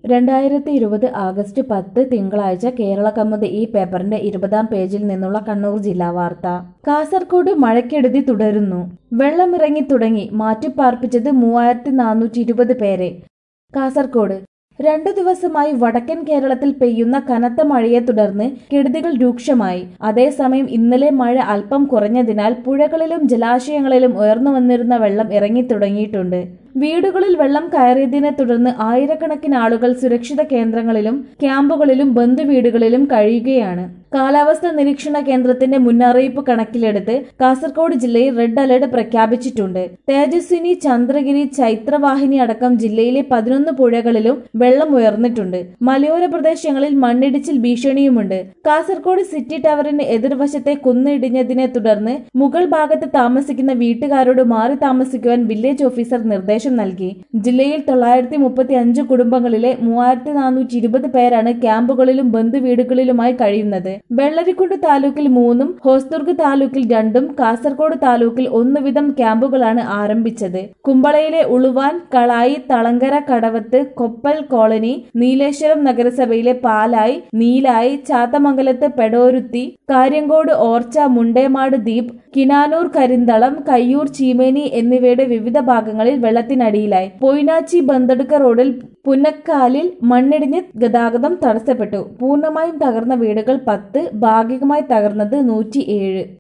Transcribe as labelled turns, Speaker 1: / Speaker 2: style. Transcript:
Speaker 1: രണ്ടായിരത്തി ഇരുപത് ആഗസ്റ്റ് പത്ത് തിങ്കളാഴ്ച കേരള കമ്മുദ് ഈ പേപ്പറിന്റെ ഇരുപതാം പേജിൽ നിന്നുള്ള കണ്ണൂർ ജില്ലാ വാർത്ത കാസർകോട് മഴക്കെടുതി തുടരുന്നു വെള്ളമിറങ്ങി തുടങ്ങി മാറ്റിപ്പാർപ്പിച്ചത് മൂവായിരത്തി നാനൂറ്റി ഇരുപത് പേരെ കാസർകോട് രണ്ടു ദിവസമായി വടക്കൻ കേരളത്തിൽ പെയ്യുന്ന കനത്ത മഴയെ തുടർന്ന് കെടുതികൾ രൂക്ഷമായി അതേസമയം ഇന്നലെ മഴ അല്പം കുറഞ്ഞതിനാൽ പുഴകളിലും ജലാശയങ്ങളിലും ഉയർന്നു വന്നിരുന്ന വെള്ളം ഇറങ്ങി തുടങ്ങിയിട്ടുണ്ട് വീടുകളിൽ വെള്ളം കയറിയതിനെ തുടർന്ന് ആയിരക്കണക്കിന് ആളുകൾ സുരക്ഷിത കേന്ദ്രങ്ങളിലും ക്യാമ്പുകളിലും ബന്ധുവീടുകളിലും കഴിയുകയാണ് കാലാവസ്ഥ നിരീക്ഷണ കേന്ദ്രത്തിന്റെ മുന്നറിയിപ്പ് കണക്കിലെടുത്ത് കാസർഗോഡ് ജില്ലയിൽ റെഡ് അലർട്ട് പ്രഖ്യാപിച്ചിട്ടുണ്ട് തേജസ്വിനി ചന്ദ്രഗിരി ചൈത്രവാഹിനി അടക്കം ജില്ലയിലെ പതിനൊന്ന് പുഴകളിലും വെള്ളം ഉയർന്നിട്ടുണ്ട് മലയോര പ്രദേശങ്ങളിൽ മണ്ണിടിച്ചിൽ ഭീഷണിയുമുണ്ട് കാസർഗോഡ് സിറ്റി ടവറിന് എതിർവശത്തെ കുന്നിടിഞ്ഞതിനെ തുടർന്ന് മുകൾ ഭാഗത്ത് താമസിക്കുന്ന വീട്ടുകാരോട് മാറി താമസിക്കുവാൻ വില്ലേജ് ഓഫീസർ നിർദ്ദേശം നൽകി ജില്ലയിൽ തൊള്ളായിരത്തി മുപ്പത്തി അഞ്ച് കുടുംബങ്ങളിലെ മൂവായിരത്തി നാനൂറ്റി ഇരുപത് പേരാണ് ക്യാമ്പുകളിലും ബന്ധുവീടുകളിലുമായി കഴിയുന്നത് വെള്ളരിക്കുണ്ട് താലൂക്കിൽ മൂന്നും ഹോസ്ദുർഗ് താലൂക്കിൽ രണ്ടും കാസർഗോഡ് താലൂക്കിൽ ഒന്ന് വീതം ക്യാമ്പുകളാണ് ആരംഭിച്ചത് കുമ്പളയിലെ ഉളുവാൻ കളായി തളങ്കര കടവത്ത് കൊപ്പൽ കോളനി നീലേശ്വരം നഗരസഭയിലെ പാലായി നീലായി ചാത്തമംഗലത്ത് പെടോരുത്തി കാര്യങ്കോട് ഓർച്ച മുണ്ടേമാട് ദ്വീപ് കിനാനൂർ കരിന്തളം കയ്യൂർ ചീമേനി എന്നിവയുടെ വിവിധ ഭാഗങ്ങളിൽ വെള്ളത്തിനടിയിലായി പൊയ്നാച്ചി ബന്തടുക്ക റോഡിൽ പുന്നക്കാലിൽ മണ്ണിടിഞ്ഞ് ഗതാഗതം തടസ്സപ്പെട്ടു പൂർണ്ണമായും തകർന്ന വീടുകൾ പത്ത് ഭാഗികമായി തകർന്നത് നൂറ്റിയേഴ്